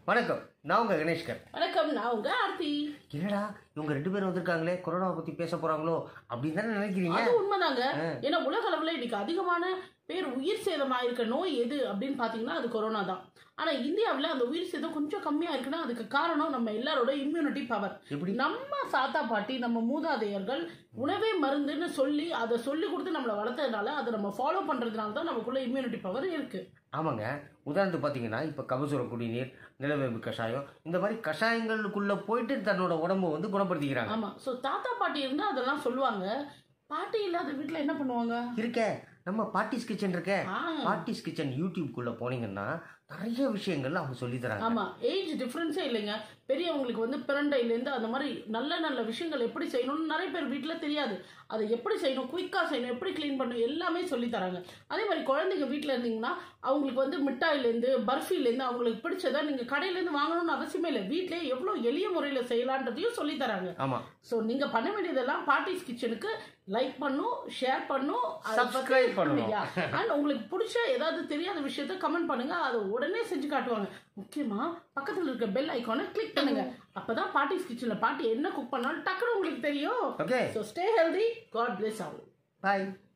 வணக்கம் நான் உங்க கணேஷ்கர் வணக்கம் நான் உங்க ஆர்த்தி என்னடா இவங்க ரெண்டு பேரும் வந்திருக்காங்களே கொரோனாவை பத்தி பேச போறாங்களோ அப்படின்னு தானே நினைக்கிறீங்க அது உண்மைதாங்க ஏன்னா உலக அளவுல இன்னைக்கு அதிகமான பேர் உயிர் சேதமாயிருக்க நோய் எது அப்படின்னு பாத்தீங்கன்னா அது கொரோனா தான் ஆனா இந்தியாவுல அந்த உயிர் சேதம் கொஞ்சம் கம்மியா இருக்குன்னா அதுக்கு காரணம் நம்ம எல்லாரோட இம்யூனிட்டி பவர் எப்படி நம்ம சாத்தா பாட்டி நம்ம மூதாதையர்கள் உணவே மருந்துன்னு சொல்லி அதை சொல்லி கொடுத்து நம்மளை வளர்த்ததுனால அதை நம்ம ஃபாலோ பண்றதுனால தான் நமக்குள்ள இம்யூனிட்டி பவர் இருக்கு ஆமாங்க உதாரணத்துக்கு பார்த்தீங்கன்னா இப்போ கபசுர குடிநீர் நிலவேம்பு கஷாயம் இந்த மாதிரி கஷாயங்களுக்குள்ள போயிட்டு தன்னோட உடம்பை வந்து குணப்படுத்திக்கிறாங்க ஆமா சோ தாத்தா பாட்டி இருந்தா அதெல்லாம் சொல்லுவாங்க பாட்டி இல்லாத வீட்ல என்ன பண்ணுவாங்க இருக்கே நம்ம பாட்டிஸ் கிச்சன் இருக்கே ஆ. பாட்டிஸ் கிச்சன் யூடியூப்குள்ள போனீங்கன்னா நிறைய விஷயங்கள் அவங்க சொல்லி தராங்க ஆமா ஏஜ் டிஃபரன்ஸே இல்லைங்க பெரியவங்களுக்கு வந்து பிரண்டையிலேருந்து அந்த மாதிரி நல்ல நல்ல விஷயங்கள் எப்படி செய்யணும்னு நிறைய பேர் வீட்டில் தெரியாது அதை எப்படி செய்யணும் குயிக்காக செய்யணும் எப்படி க்ளீன் பண்ணணும் எல்லாமே சொல்லி தராங்க அதே மாதிரி குழந்தைங்க வீட்டில் இருந்தீங்கன்னா அவங்களுக்கு வந்து மிட்டாயிலேருந்து பர்ஃபிலேருந்து அவங்களுக்கு பிடிச்சதை நீங்கள் கடையிலேருந்து வாங்கணும்னு அவசியமே இல்லை வீட்டிலேயே எவ்வளோ எளிய முறையில் செய்யலான்றதையும் சொல்லி தராங்க ஆமா ஸோ நீங்கள் பண்ண வேண்டியதெல்லாம் பாட்டிஸ் கிச்சனுக்கு லைக் பண்ணும் ஷேர் பண்ணும் Subscribe பண்ணணும். அண்ட் உங்களுக்கு பிடிச்ச ஏதாவது தெரியாத விஷயத்த கமெண்ட் பண்ணுங்க அதை உடனே செஞ்சு காட்டுவாங்க முக்கியமா பக்கத்துல இருக்க பெல் ஐகானை கிளிக் பண்ணுங்க அப்பதான் பாட்டிஸ் கிச்சன்ல பாட்டி என்ன குக் பண்ணாலும் டக்குனு உங்களுக்கு தெரியும் okay so stay healthy god bless ஆகும் பாய்